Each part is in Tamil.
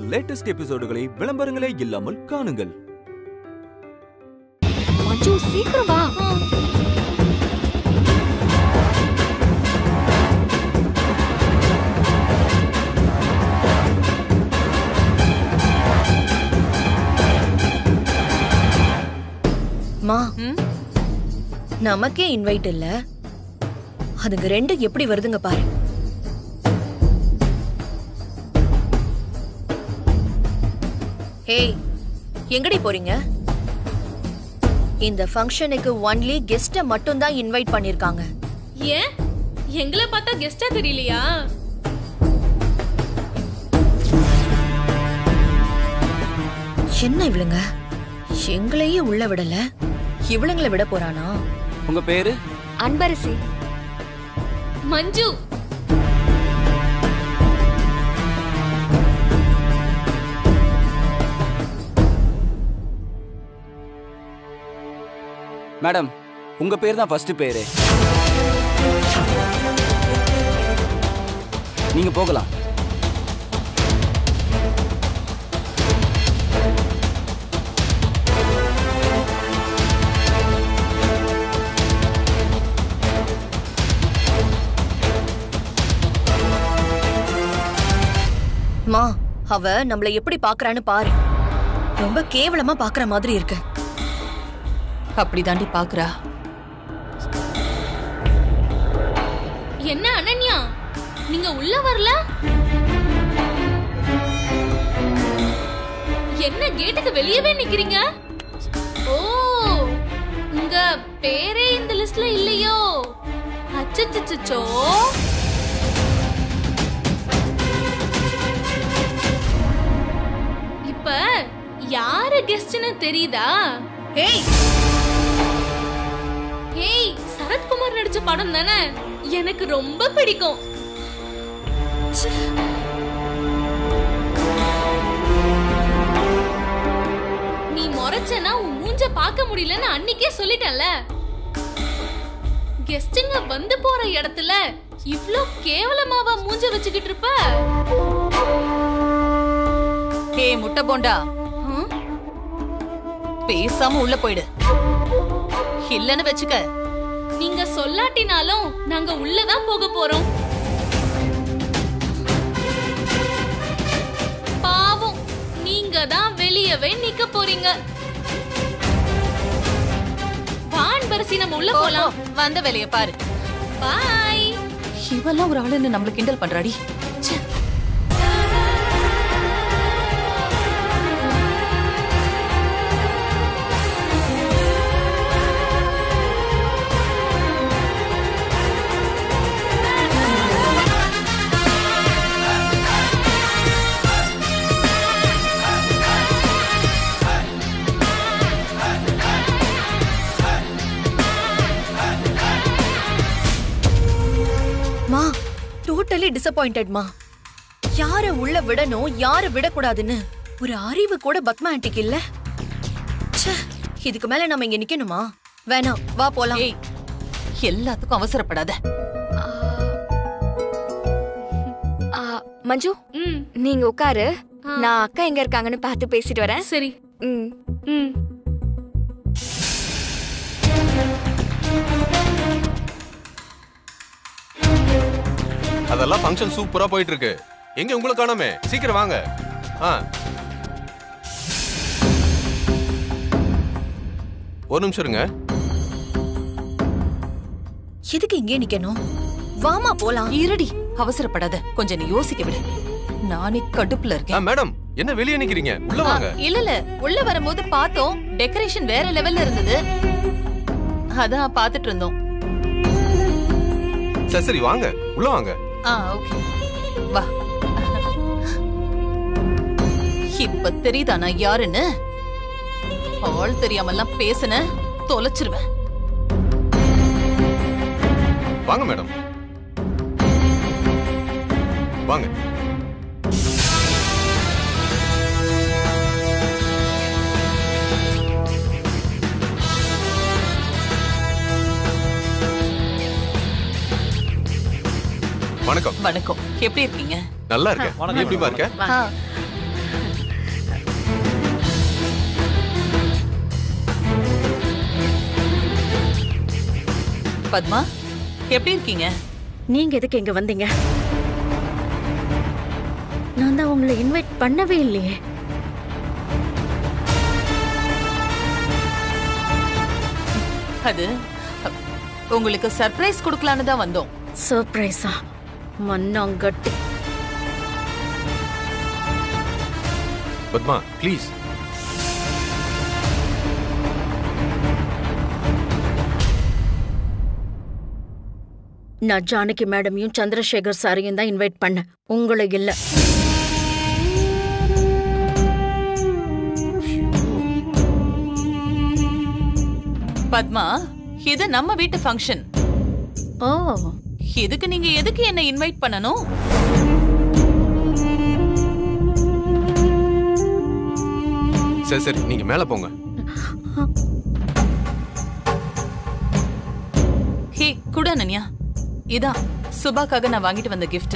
லேட்டஸ்ட் எபிசோடுகளை விளம்பரங்களே இல்லாமல் காணுங்கள் மஞ்சு சீக்கிரம் வா மா நமக்கே இன்வைட் இல்ல அதுங்க ரெண்டு எப்படி வருதுங்க பாரு ஏய் எங்கடி போறீங்க இந்த ஃபங்க்ஷனுக்கு ஒன்லி கெஸ்ட மட்டும் தான் இன்வைட் பண்ணிருக்காங்க ஏன் எங்களை பார்த்தா கெஸ்டா தெரியலையா என்ன இவளுங்க எங்களையே உள்ள விடல இவளுங்களை விட போறானா உங்க பேரு அன்பரசி மஞ்சு மேடம் உங்க பேர் தான் ஃபர்ஸ்ட் பேரு நீங்க போகலாம் மா அவ நம்மள எப்படி பாக்குறான்னு பாரு ரொம்ப கேவலமா பாக்குற மாதிரி இருக்கு அப்படிதாண்டி பாக்குறா என்ன அனன்யா நீங்க உள்ள வரல என்ன கேட்டுக்கு வெளியவே நிக்கிறீங்க ஓ உங்க பேரே இந்த லிஸ்ட்ல இல்லையோ அச்சச்சச்சோ இப்ப யாரு கெஸ்ட்னு தெரியுதா ஏய் ஏய் சரத்குமார் நடிச்ச படம் தானே எனக்கு ரொம்ப பிடிக்கும் நீ முறைச்சனா உன் மூஞ்ச பார்க்க முடியலன்னு அன்னிக்கே சொல்லிட்டேன்ல கெஸ்டுங்க வந்து போற இடத்துல இவ்ளோ கேவலமாவா மூஞ்ச வச்சுக்கிட்டு இருப்ப ஏ முட்டை போண்டா ஹம்? பேசாம உள்ள போயிடு இல்லன்னு வச்சுக்க நீங்க சொல்லாட்டினாலும் நாங்க உள்ளதான் போக போறோம் பாவம் நீங்க தான் வெளியவே நிக்க போறீங்க வான் பரிசி நம்ம உள்ள போ, போலாம் போ, வந்த வேலைய பாரு பாய் இவெல்லாம் ஒரு ஆளுன்னு நம்மள கிண்டல் பண்றாடி ச்சே. மா டோட்டலி டிசப்பாயிண்டட்மா யார உள்ள விடணும் யார விடக்கூடாதுன்னு ஒரு அறிவு கூட பத்மா ஆண்டிக்கு இல்ல ச்சே இதுக்கு மேல நம்ம இங்க நிக்கணுமா வேணாம் வா போலாம் ஏய் எல்லாத்துக்கும் அவசரப்படாத ஆ, மஞ்சு ம் நீங்க உட்காரு ஆ. நான் அக்கா எங்க இருக்காங்கன்னு பார்த்து பேசிட்டு வரேன் சரி ம் ம் அதெல்லாம் ஃபங்க்ஷன் சூப்பரா போயிட்டு இருக்கு எங்க உங்களை காணோமே சீக்கிரம் வாங்க ஆ ஒரு நிமிஷம் இருங்க எதுக்கு இங்கே நிக்கணும் வாமா போலாம் இருடி அவசரப்படாத கொஞ்சம் நீ யோசிக்க விடு நானே கடுப்புல ஆ இருக்கேன் மேடம் என்ன வெளியே நிக்கிறீங்க உள்ள ஆ, வாங்க இல்ல இல்ல உள்ள வரும்போது பார்த்தோம் டெக்கரேஷன் வேற லெவல்ல இருந்தது அதான் பாத்துட்டு இருந்தோம் சரி சரி வாங்க உள்ள வாங்க ஆ ஓகே வா இப்ப தெரியுதா நான் யாருன்னு ஆள் தெரியாமல்லாம் பேசுன தொலைச்சிருவேன் வாங்க மேடம் வாங்க வணக்கம் வணக்கம் எப்படி இருக்கீங்க நல்லா இருக்கேன் நீ எப்படிமா இருக்க ஆ, பத்மா எப்படி இருக்கீங்க நீங்க எதுக்கு இங்க வந்தீங்க நான் தான் உங்களை இன்வைட் பண்ணவே இல்லையே அது அ, உங்களுக்கு சர்ப்ரைஸ் கொடுக்கலான்னு தான் வந்தோம் சர்ப்ரைஸா மண்ணாங்கட்டி பத்மா ப்ளீஸ் நான் ஜானகி மேடமையும் சந்திரசேகர் சாரையும் தான் இன்வைட் பண்ணேன் உங்களை இல்ல பத்மா இது நம்ம வீட்டு ஃபங்க்ஷன் ஓ இதுக்கு நீங்க எதுக்கு என்ன இன்வைட் பண்ணணும் சரி சரி நீங்க மேல போங்க ஹே குடு அனன்யா இதான் சுபாக்காக நான் வாங்கிட்டு வந்த gift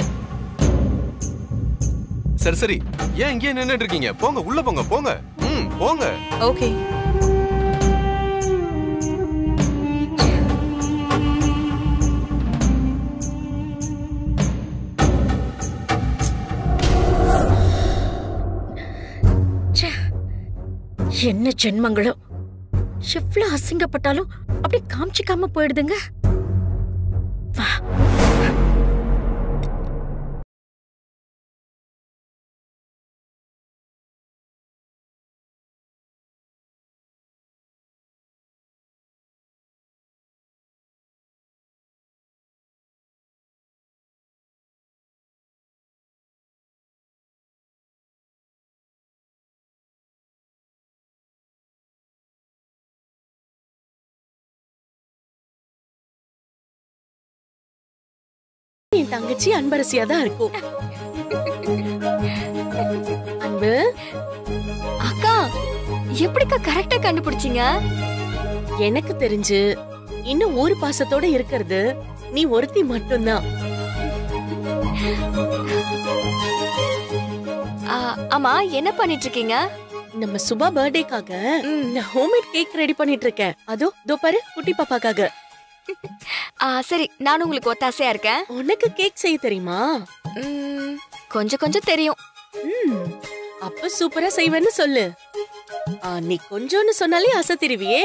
சரி சரி ஏன் இங்கே நின்னுட்டு இருக்கீங்க போங்க உள்ள போங்க போங்க ம் போங்க ஓகே என்ன ஜென்மங்களோ எவ்வளவு அசிங்கப்பட்டாலும் அப்படி காமிச்சிக்காம போயிடுதுங்க வா என் தங்கச்சி அன்பரசியா தான் இருக்கும் அன்பு அக்கா எப்படிக்கா கரெக்டா கண்டுபிடிச்சீங்க எனக்கு தெரிஞ்சு இன்னும் ஊர் பாசத்தோட இருக்கிறது நீ ஒருத்தி மட்டும்தான் ஆ, ஆமா என்ன பண்ணிட்டு இருக்கீங்க நம்ம சுபா பர்த்டேக்காக நான் ஹோம்மேட் கேக் ரெடி பண்ணிட்டு இருக்கேன் அதோ தோ பாரு குட்டி பாப்பாக்காக ஆ, சரி நான் உங்களுக்கு ஒத்தாசையா இருக்கேன் உனக்கு கேக் செய்ய தெரியுமா ம், கொஞ்சம் கொஞ்சம் தெரியும் ம், அப்ப சூப்பரா செய்வேன்னு சொல்லு ஆ, நீ கொஞ்சம்னு சொன்னாலே அசத்திருவியே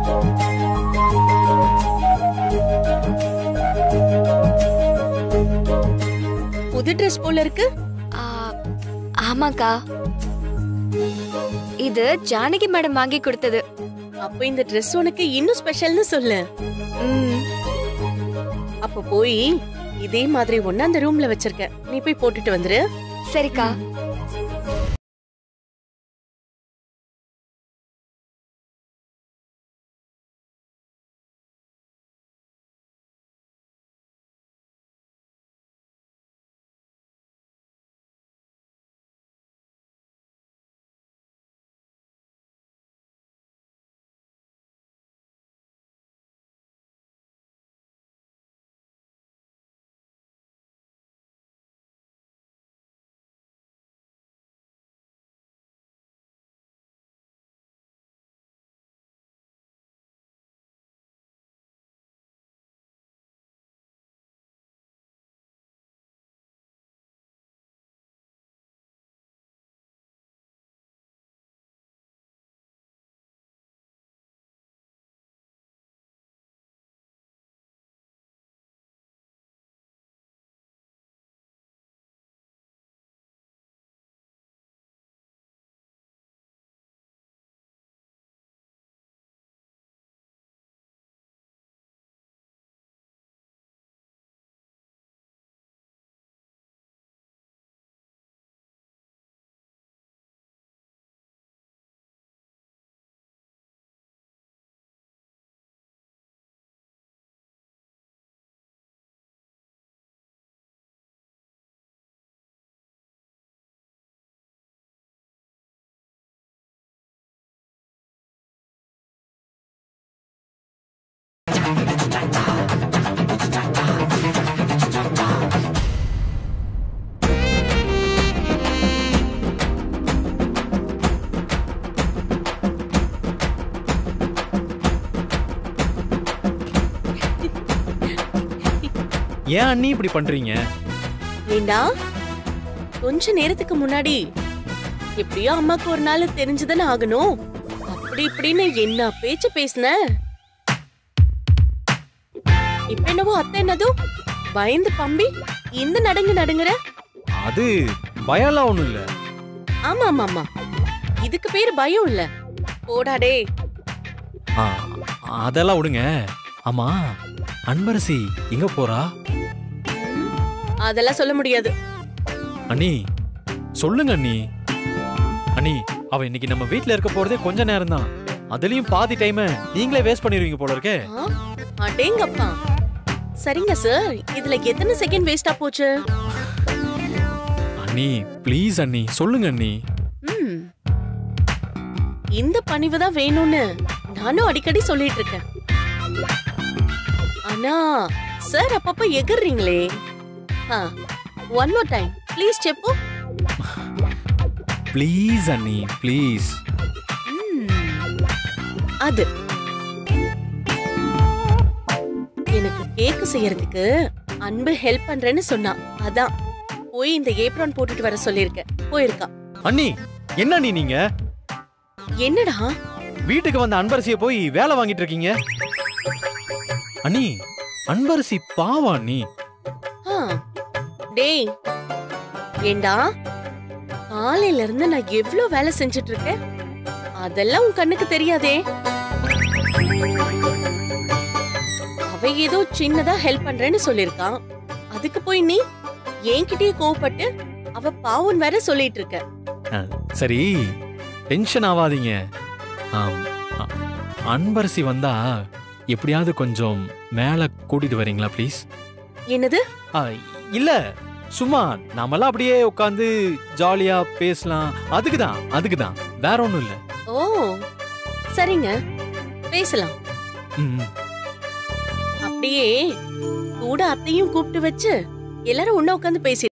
புது ட்ரெஸ் போல இருக்கு ஆ, ஆமாக்கா இது ஜானகி மேடம் வாங்கி கொடுத்தது அப்ப இந்த Dress உனக்கு இன்னும் ஸ்பெஷல்னு சொல்லு ம், அப்ப போய் இதே மாதிரி ஒண்ணு அந்த ரூம்ல வச்சிருக்கேன் நீ போய் போட்டுட்டு வந்துரு சரிக்கா ஏன் அண்ணி இப்படி பண்றீங்க ஏண்டா கொஞ்ச நேரத்துக்கு முன்னாடி எப்படியோ அம்மாக்கு ஒரு நாள் தெரிஞ்சுதானே ஆகணும் அப்படி இப்படின்னு என்ன பேச்சு பேசுன இப்ப என்னவோ அத்தை என்னதோ பயந்து பம்பி இந்த நடங்கு நடுங்குற அது பயம்லாம் ஒண்ணும் இல்ல ஆமா ஆமா ஆமா இதுக்கு பேரு பயம் இல்ல போடாடே ஆ, அதெல்லாம் விடுங்க ஆமா அன்பரசி எங்க போறா அதெல்லாம் சொல்ல முடியாது அண்ணி சொல்லுங்க அண்ணி அண்ணி அவ இன்னைக்கு நம்ம வீட்ல இருக்க போறதே கொஞ்ச நேரம் தான் அதுலயும் பாதி டைம் நீங்களே வேஸ்ட் பண்ணிருவீங்க போல இருக்கே ஆ, அடேங்கப்பா சரிங்க சார் இதுல எத்தனை செகண்ட் வேஸ்டா போச்சு அண்ணி ப்ளீஸ் அண்ணி சொல்லுங்க அண்ணி ம். இந்த பணிவு தான் வேணும்னு நானும் அடிக்கடி சொல்லிட்டு இருக்கேன் ஆனா சார் அப்பப்ப எகறீங்களே ஒன் மோர் டைம் ப்ளீஸ் செப்பு ப்ளீஸ் அண்ணி ப்ளீஸ் அது எனக்கு கேக் செய்யறதுக்கு அன்பு ஹெல்ப் பண்றேன்னு சொன்னா அதான் போய் இந்த ஏப்ரான் போட்டுட்டு வர சொல்லியிருக்கேன் போயிருக்கா அண்ணி என்ன அண்ணி நீங்க என்னடா வீட்டுக்கு வந்த அன்பரசிய போய் வேலை வாங்கிட்டு இருக்கீங்க அண்ணி அன்பரசி பாவா அண்ணி ஆ, டேய் ஏண்டா காலையில இருந்து நான் எவ்ளோ வேலை செஞ்சுட்டு இருக்கேன் அதெல்லாம் உன் கண்ணுக்கு தெரியாதே அவ ஏதோ சின்னதா ஹெல்ப் பண்றேன்னு சொல்லிருக்கான் அதுக்கு போய் நீ என்கிட்டயே கோவப்பட்டு அவ பாவம் வேற சொல்லிட்டு இருக்க அஹ், சரி டென்ஷன் ஆகாதீங்க ஆம், அ- அன்பரசி வந்தா எப்படியாவது கொஞ்சம் மேல கூட்டிட்டு வரீங்களா ப்ளீஸ் என்னது இல்ல சும்மா நாமெல்லாம் அப்படியே உட்காந்து ஜாலியா பேசலாம் அதுக்கு தான் அதுக்கு தான் வேற ஒண்ணும் இல்ல ஓ சரிங்க பேசலாம் ம், அப்படியே கூட அத்தையும் கூப்பிட்டு வச்சு எல்லாரும் ஒண்ணா உட்காந்து பேசி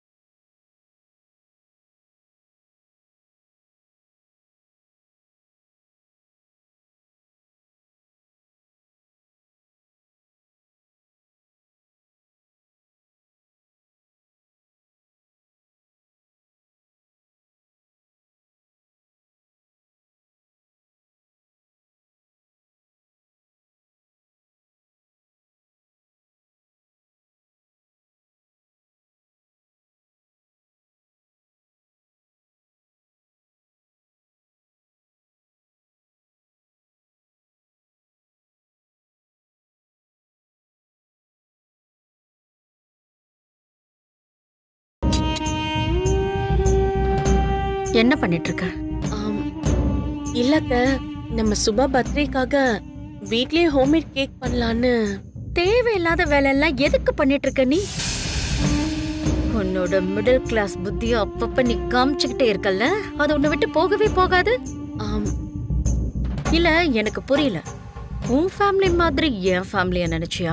என்ன பண்ணிட்டு இருக்க ஆம். இல்லக்க நம்ம சுபா பர்த்டேக்காக வீட்லயே ஹோம்மேட் கேக் பண்ணலான்னு தேவையில்லாத வேலையெல்லாம் எதுக்கு பண்ணிட்டு இருக்க நீ உன்னோட மிடில் கிளாஸ் புத்திய அப்பப்ப நீ காமிச்சுக்கிட்டே இருக்கல்ல அது உன்னை விட்டு போகவே போகாது ஆம், இல்ல எனக்கு புரியல உன் ஃபேமிலி மாதிரி என் ஃபேமிலிய நினைச்சியா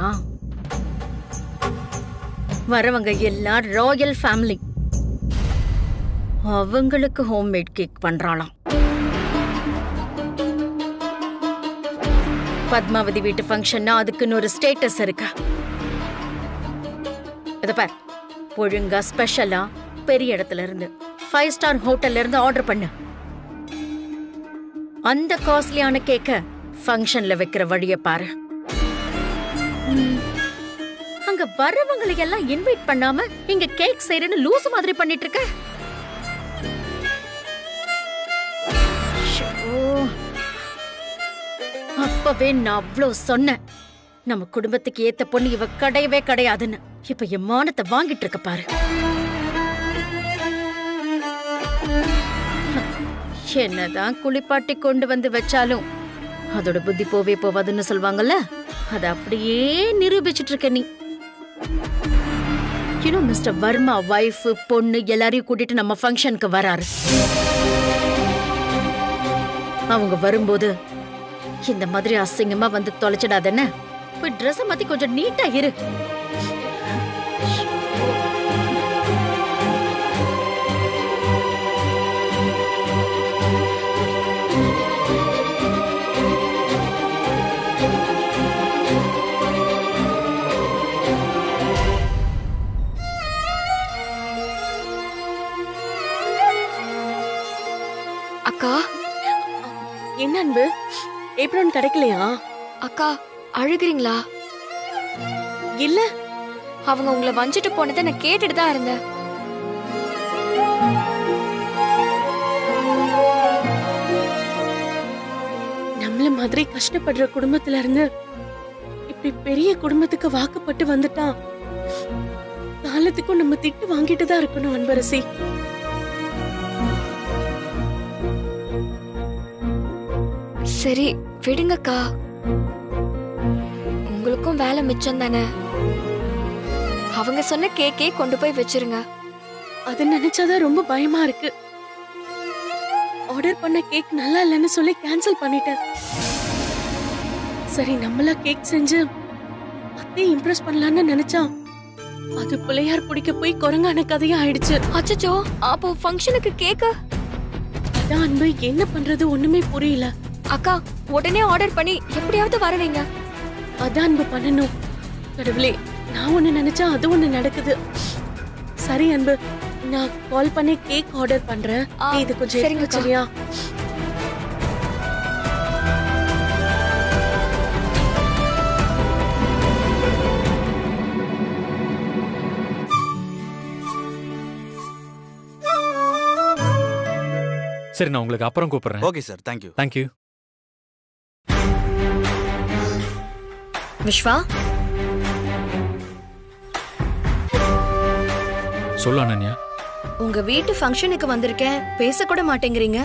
வரவங்க எல்லாம் ராயல் ஃபேமிலி அவங்களுக்கு ஹோம்மேட் கேக் பண்றாளாம் பத்மாவதி வீட்டு ஃபங்க்ஷன்னா அதுக்குன்னு ஒரு ஸ்டேட்டஸ் இருக்கா இத பார் ஒழுங்கா ஸ்பெஷலா பெரிய இடத்துல இருந்து ஃபைவ் ஸ்டார் ஹோட்டல்ல இருந்து ஆர்டர் பண்ணு அந்த காஸ்ட்லியான கேக்க ஃபங்க்ஷன்ல வைக்கிற வழிய பாரு ம். அங்க வர்றவங்களை எல்லாம் இன்வைட் பண்ணாம இங்க கேக் செய்யறேன்னு லூசு மாதிரி பண்ணிட்டு இருக்க ஷோ. அப்பவே நான் அவ்ளோ சொன்னேன் நம்ம குடும்பத்துக்கு ஏத்த பொண்ணு இவ கிடையவே கிடையாதுன்னு இப்ப என் மானத்தை வாங்கிட்டு இருக்க பாரு என்னதான் குளிப்பாட்டி கொண்டு வந்து வச்சாலும் அதோட புத்தி போவே போவாதுன்னு சொல்வாங்கல்ல அத அப்படியே நிரூபிச்சிட்டு இருக்க நீ யூனோ மிஸ்டர் வர்மா வைஃப் பொண்ணு எல்லாரையும் கூட்டிட்டு நம்ம ஃபங்க்ஷனுக்கு வராரு அவங்க வரும்போது இந்த மாதிரி அசிங்கமா வந்து தொலைச்சிடாதேன்னு போய் ட்ரெஸ் மாத்தி கொஞ்சம் நீட்டா இரு அக்கா என்ன அன்பு ஏப்ரன் கிடைக்கலையா அக்கா அழுகுறீங்களா இல்ல அவங்க உங்களை வஞ்சிட்டு போனதை நான் கேட்டுட்டு தான் இருந்தேன் நம்மள மாதிரி கஷ்டப்படுற குடும்பத்துல இருந்து இப்படி பெரிய குடும்பத்துக்கு வாக்கப்பட்டு வந்துட்டான் காலத்துக்கும் நம்ம திட்டு வாங்கிட்டு தான் இருக்கணும் அன்பரசி சரி விடுங்கக்கா உங்களுக்கும் வேலை மிச்சம் தானே அவங்க சொன்ன கேக்கே கொண்டு போய் வச்சிருங்க அது நினைச்சாதான் ரொம்ப பயமா இருக்கு ஆர்டர் பண்ண கேக் நல்லா இல்லைன்னு சொல்லி கேன்சல் பண்ணிட்டேன் சரி நம்மளா கேக் செஞ்சு அத்தையை இம்ப்ரெஸ் பண்ணலாம்னு நினைச்சா அது பிள்ளையார் பிடிக்க போய் குரங்கான கதையா ஆயிடுச்சு அச்சச்சோ அப்போ ஃபங்க்ஷனுக்கு கேக்கு அதான் அன்பு என்ன பண்றது ஒண்ணுமே புரியல அக்கா உடனே ஆர்டர் பண்ணி எப்படியாவது வர வைங்க அதான் அன்பு பண்ணணும் கடவுளே நான் ஒண்ணு நினைச்சா அது ஒண்ணு நடக்குது சரி அன்பு நான் கால் பண்ணி கேக் ஆர்டர் பண்றேன் ஆ, நீ இது கொஞ்சம் எடுத்து சரிங்கக்கா. வச்சிரியா சரி நான் உங்களுக்கு அப்புறம் கூப்பிடுறேன் okay sir thank you thank you Vishwa சொல்லு அனன்யா உங்க வீட்டு ஃபங்க்ஷனுக்கு வந்திருக்கேன் பேச கூட மாட்டேங்கிறீங்க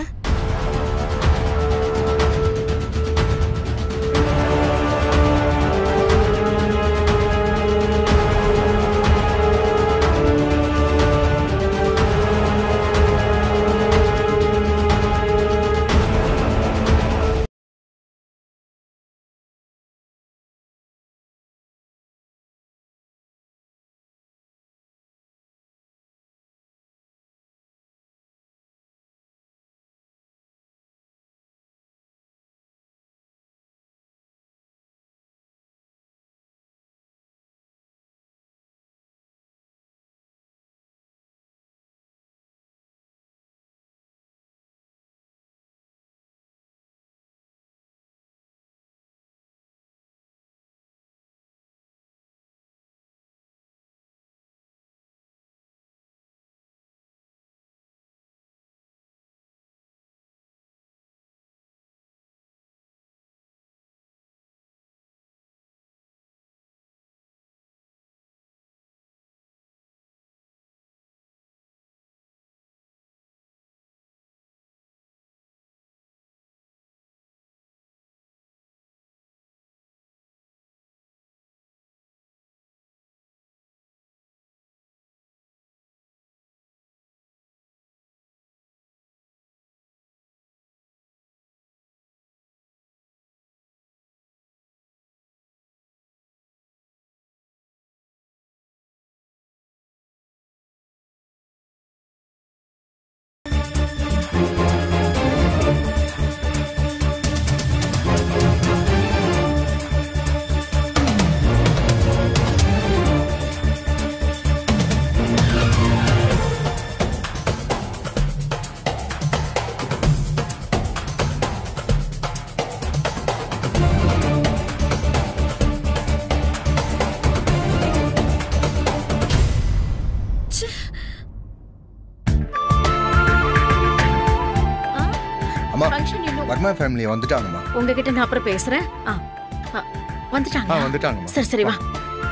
அம்மா ஃபங்க்ஷன் இன்னும் வர்மா ஃபேமிலி வந்துட்டாங்கம்மா உங்ககிட்ட நான் அப்புறம் பேசுறேன் ஆ, ஆ, வந்துட்டாங்க ஆ வந்துட்டாங்கம்மா சரி சரி வா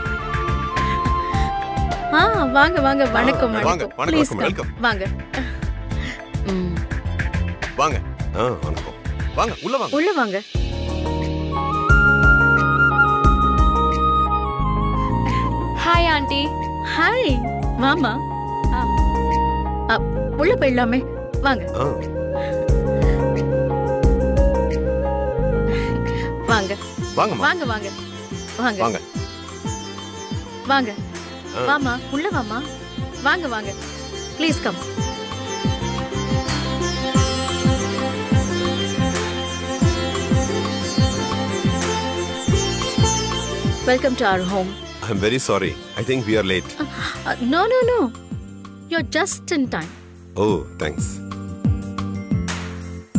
ஆ வாங்க வாங்க வணக்கம் வாங்க, வணக்கம் வணக்கம், ப்ளீஸ் welcome. வாங்க ம், வாங்க ஆ வணக்கம் வாங்க உள்ள வாங்க உள்ள வாங்க ஹாய் ஆண்டி ஹாய் மாமா ஆ. ஆ, உள்ள போயிடலாமே வாங்க ஆ, வாங்க வாங்கம்மா வாங்க வாங்க வாங்க வாங்க வாங்க ஆ. வாமா உள்ள வாமா வாங்க வாங்க please come welcome to our home I am very sorry I think we are late no no no you just in time oh thanks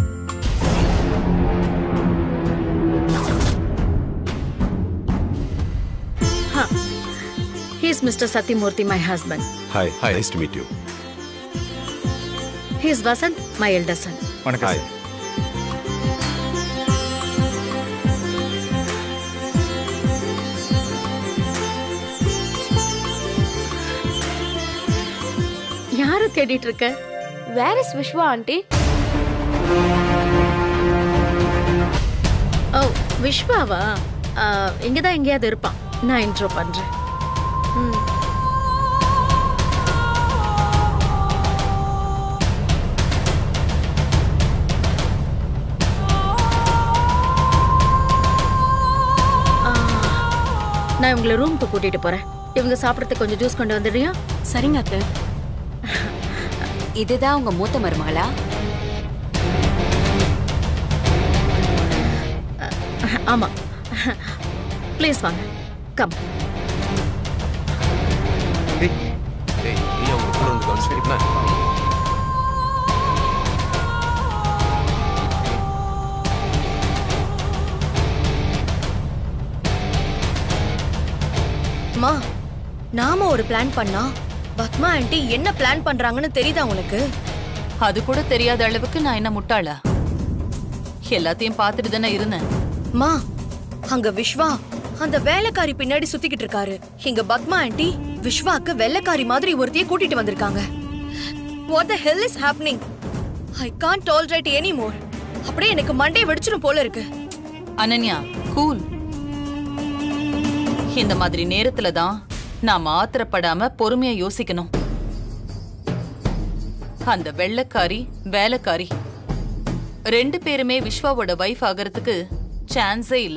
is mister Sathyamurthy my husband hi hi nice to meet you he is Vasanth my elder son வணக்கம் ஹாய் யார தேடிட்டு இருக்க where is Vishwa aunty oh விஸ்வாவா ஆ, இங்கதான் எங்கேயாவது இருப்பான் நான் இன்ட்ரோ பண்றேன் ஆ, நான் இவங்களை ரூமுக்கு கூட்டிட்டு போறேன் இவங்க சாப்பிடறதுக்கு கொஞ்சம் ஜூஸ் கொண்டு வந்துடுறியா சரிங்க அத்தை இதுதான் உங்க மூத்த மருமகளா ஆமா ப்ளீஸ் வாங்க கம் ஏய் நீ அவங்க கூட வந்து கவனிச்சுக்கிட்டா மா நாம ஒரு பிளான் பண்ணா பத்மா ஆண்டி என்ன பிளான் பண்றாங்கன்னு தெரியுதா உனக்கு அது கூட தெரியாத அளவுக்கு நான் என்ன முட்டாளா எல்லாத்தையும் பார்த்துட்டு தானே இருந்தேன் மா அங்க விஸ்வா அந்த வேலைக்காரி பின்னாடி சுத்திக்கிட்டு இருக்காரு இங்க பத்மா ஆண்டி விஸ்வாக்கு வெள்ளைக்காரி மாதிரி ஒருத்தைய கூட்டிட்டு வந்திருக்காங்க what the hell is happening I can't tolerate any more அப்படியே எனக்கு மண்டே வெடிச்சிடும் போல இருக்கு அனன்யா கூல் இந்த மாதிரி நேரத்துல தான் நாம ஆத்திரப்படாம பொறுமையா யோசிக்கணும் அந்த வெள்ளைக்காரி வேலைக்காரி ரெண்டு பேருமே விஸ்வாவோட வைஃப் ஆகிறதுக்கு சான்ஸே இல்ல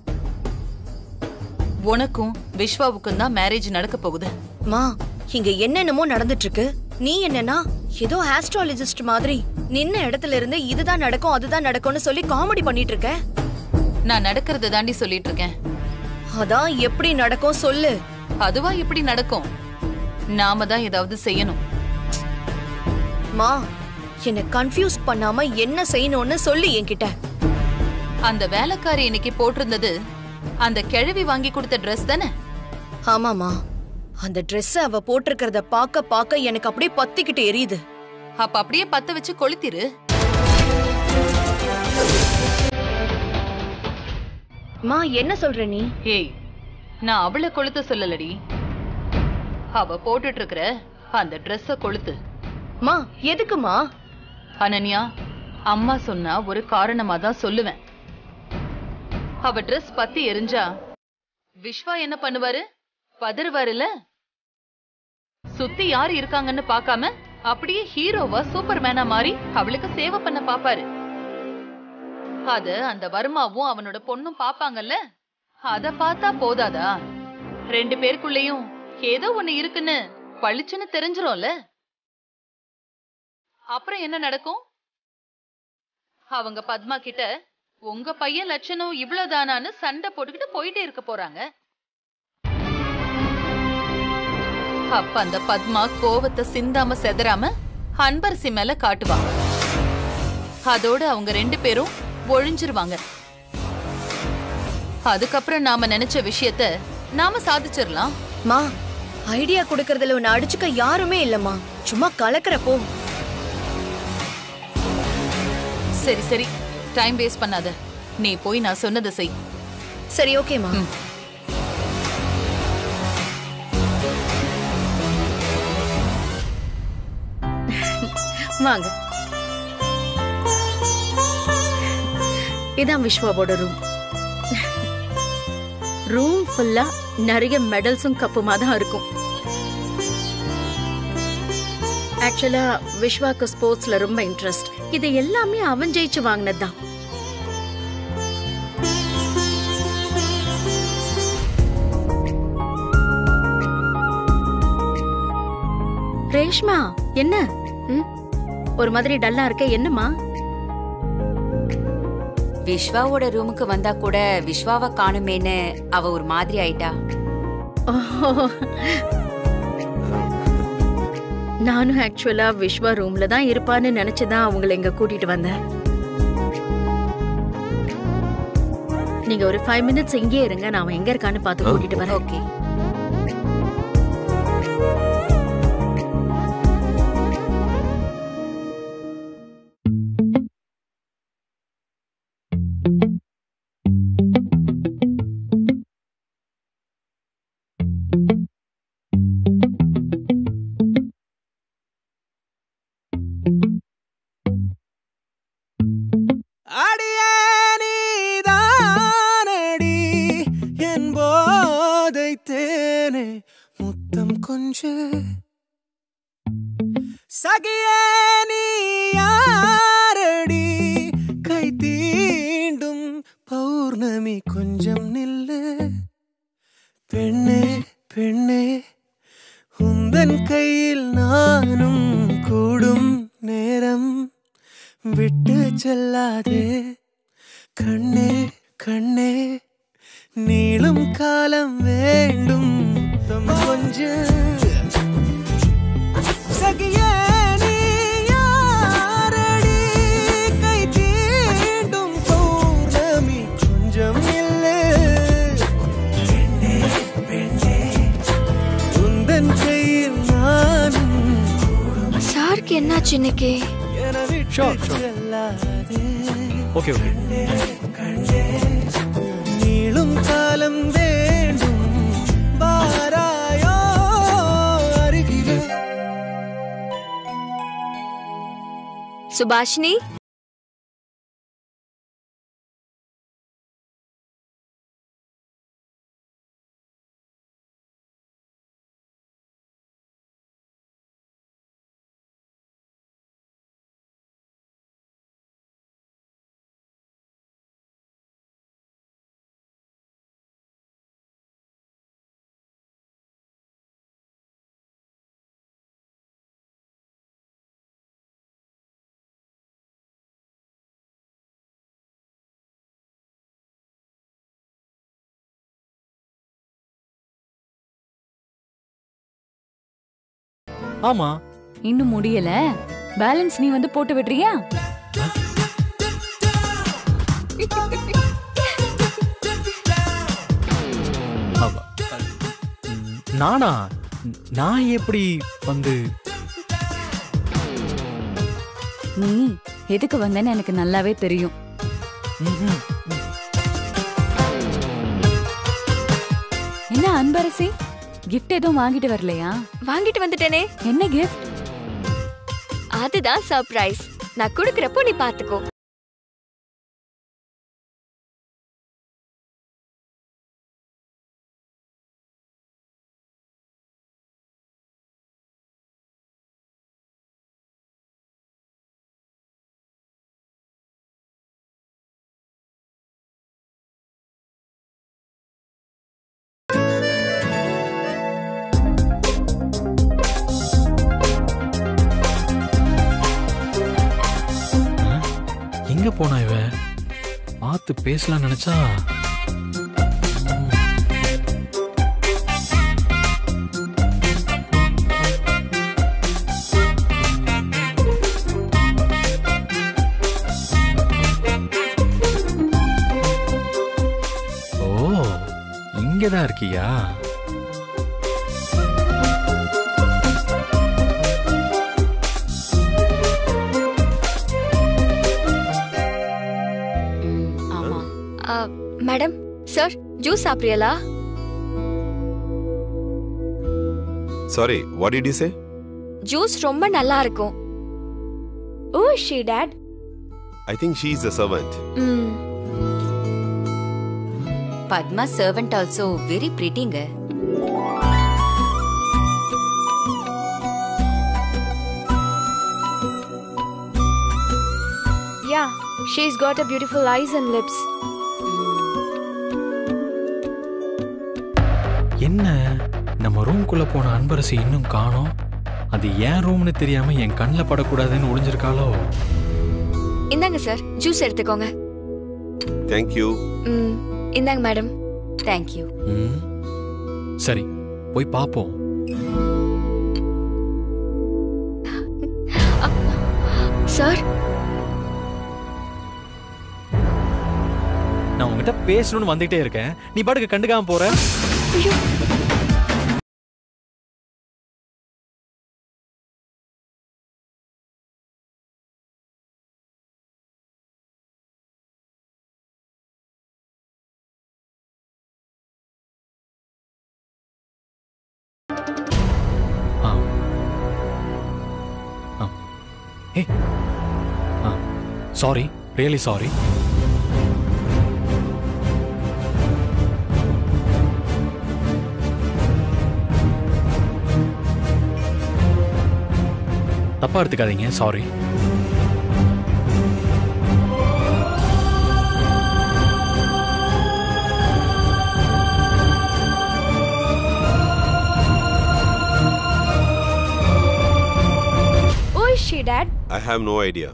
உனக்கும் விஸ்வாவுக்கும் தான் மேரேஜ் நடக்க போகுது மா இங்க என்னென்னமோ நடந்துட்டு இருக்கு நீ என்னன்னா ஏதோ ஆஸ்ட்ராலஜிஸ்ட் மாதிரி நின்ன இடத்துல இருந்து இதுதான் நடக்கும் அதுதான் நடக்கும்னு சொல்லி காமெடி பண்ணிட்டு இருக்க நான் நடக்கிறத தாண்டி சொல்லிட்டு இருக்கேன் அதான் எப்படி நடக்கும் சொல்லு அதுவா எப்படி நடக்கும் நாம தான் ஏதாவது செய்யணும் மா என்ன கன்ஃபியூஸ் பண்ணாம என்ன செய்யணும்னு சொல்லி என்கிட்ட அந்த வேலைக்காரி இன்னைக்கு போட்டிருந்தது அந்த கிழவி வாங்கி கொடுத்த ட்ரெஸ் தானே ஆமாமா அந்த Dress அவ போட்டிருக்கிறத பார்க்க பார்க்க எனக்கு அப்படியே பத்திக்கிட்டு எரியுது அப்ப அப்படியே பத்த வச்சு கொளுத்திரு மா என்ன சொல்ற நீ ஏய் நான் அவளை கொளுத்த சொல்லலடி அவ போட்டுட்டு இருக்கிற அந்த ட்ரெஸ்ஸ கொளுத்து மா எதுக்குமா அனன்யா அம்மா சொன்னா ஒரு காரணமா தான் சொல்லுவேன் அவ Dress பத்தி எரிஞ்சா விஸ்வா என்ன பண்ணுவாரு பதறுவாருல சுத்தி யார் இருக்காங்கன்னு பார்க்காம அப்படியே ஹீரோவா சூப்பர்மேனா மாறி அவளுக்கு சேவை பண்ண பாப்பாரு அத அந்த வர்மாவும் அவனோட பொண்ணும் பாப்பாங்கல்ல அத பார்த்தா போதாதா ரெண்டு பேருக்குள்ளேயும் ஏதோ ஒண்ணு இருக்குன்னு பளிச்சுன்னு தெரிஞ்சிரும்ல அப்புறம் என்ன நடக்கும் அவங்க பத்மா கிட்ட உங்க பையன் லட்சணம் இவ்வளவுதானான்னு சண்டை போட்டுக்கிட்டு போயிட்டே இருக்க போறாங்க அப்ப அந்த பத்மா கோவத்தை சிந்தாம செதறாம அன்பரசி மேல காட்டுவாங்க அதோட அவங்க ரெண்டு பேரும் ஒழிஞ்சிருவாங்க அதுக்கப்புறம் நாம நினைச்ச விஷயத்த நாம சாதிச்சிடலாம் மா ஐடியா கொடுக்கறதுல உன்னை அடிச்சுக்க யாருமே இல்லம்மா சும்மா கலக்கறப்போ சரி சரி டைம் வேஸ்ட் பண்ணாத நீ போய் நான் சொன்னதை செய் சரி ஓகேமா வாங்க இதான் விஸ்வாவோட ரூம் ரூம் ஃபுல்லா நிறைய மெடல்ஸும் கப்புமா தான் இருக்கும் ஆக்சுவலா விஸ்வாக்கு ஸ்போர்ட்ஸ்ல ரொம்ப இன்ட்ரெஸ்ட் இது எல்லாமே அவன் ஜெயிச்சு வாங்கினது தான் ரேஷ்மா என்ன ம்? ஒரு மாதிரி டல்லா இருக்க என்னம்மா விஸ்வாவோட ரூமுக்கு வந்தா கூட விஸ்வாவை காணுமேன்னு அவ ஒரு மாதிரி ஆயிட்டா ஓஹோ. நானும் ஆக்சுவலா விஸ்வா ரூம்ல தான் இருப்பான்னு நினைச்சுதான் அவங்கள இங்க கூட்டிட்டு வந்தேன் நீங்க ஒரு ஃபைவ் மினிட்ஸ் இங்கே இருங்க நான் அவன் எங்க இருக்கான்னு பார்த்து கூட்டிட்டு வரேன் ஓகே கொஞ்ச சகியே நீ யாரடி கை தீண்டும் பௌர்ணமி கொஞ்சம் நில்லு பெண்ணே பெண்ணே உந்தன் கையில் நானும் கூடும் நேரம் விட்டு செல்லாதே கண்ணே கண்ணே நீளும் காலம் வேண்டும் கொஞ்சம் சகியே நீ யாரடி கை தீண்டும் பௌர்ணமி கொஞ்சம் இல்லை பெண்ணே பெண்ணே உந்தன் கையில் நானும் சாருக்கு என்னாச்சு இன்னைக்கு என Sure, விட்டு sure. செல்லாதே ஓகே ஓகே நீளும் காலம் வேண்டும் வாராயோ அருகிலே சுபாஷினி ஆமா இன்னும் முடியல பேலன்ஸ் நீ வந்து போட்டு விடுறியா அவ- ம், நானா நான் எப்படி வந்து நீ எதுக்கு வந்தேன்னு எனக்கு நல்லாவே தெரியும் ம்ஹும். என்ன அன்பரசி gift எதுவும் வாங்கிட்டு வரலையா வாங்கிட்டு வந்துட்டேனே என்ன gift அதுதான் சர்ப்ரைஸ் நான் குடுக்கறப்போ நீ பாத்துக்கோ எங்க போனா இவ பார்த்து பேசலாம் நினைச்சா ஓ இங்கதான் இருக்கியா ஆமா ஆ, மேடம் சார் ஜூஸ் சாப்பிடுறீங்களா sorry what did you say juice ரொம்ப நல்லா இருக்கும் oh she that I think she is a servant hmm Padma servant also very பிரிட்டிங்க yeah she's got a beautiful eyes and lips என்ன நம்ம ரூம்குள்ள போன அன்பரசி இன்னும் காணோம் அது ஏன் ரூம்னு தெரியாம என் கண்ணில் படக்கூடாதுன்னு ஒளிஞ்சிருக்காளோ இந்தாங்க சார் ஜூஸ் எடுத்துக்கோங்க தேங்க் யூ ம் இந்தாங்க மேடம் தேங்க்யூ ம். சரி போய் பாப்போம் சார் நான் உங்ககிட்ட பேசணும்னு வந்துட்டே இருக்கேன் நீ பாட்டுக்கு கண்டுக்காம போற ஆ. ஆ. ஏய். ஆ. சாரி ரியலி சாரி தப்பா எடுத்துக்காதீங்க sorry oh she that I have no idea.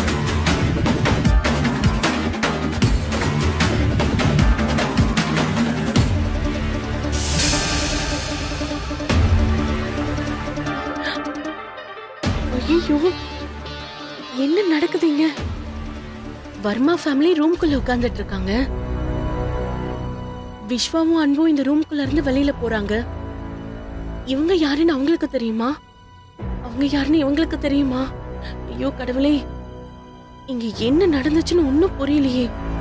ஐயோ என்ன நடக்குதுங்க வர்மா ஃபேமிலி ரூம்குள்ள உட்கார்ந்துட்டு இருக்காங்க விஸ்வாவும் அன்பும் இந்த ரூம்குள்ள இருந்து வெளியில போறாங்க இவங்க யாருன்னு அவங்களுக்கு தெரியுமா அவங்க யாருன்னு இவங்களுக்கு தெரியுமா ஐயோ கடவுளே இங்க என்ன நடந்துச்சுன்னு ஒன்னும் புரியலையே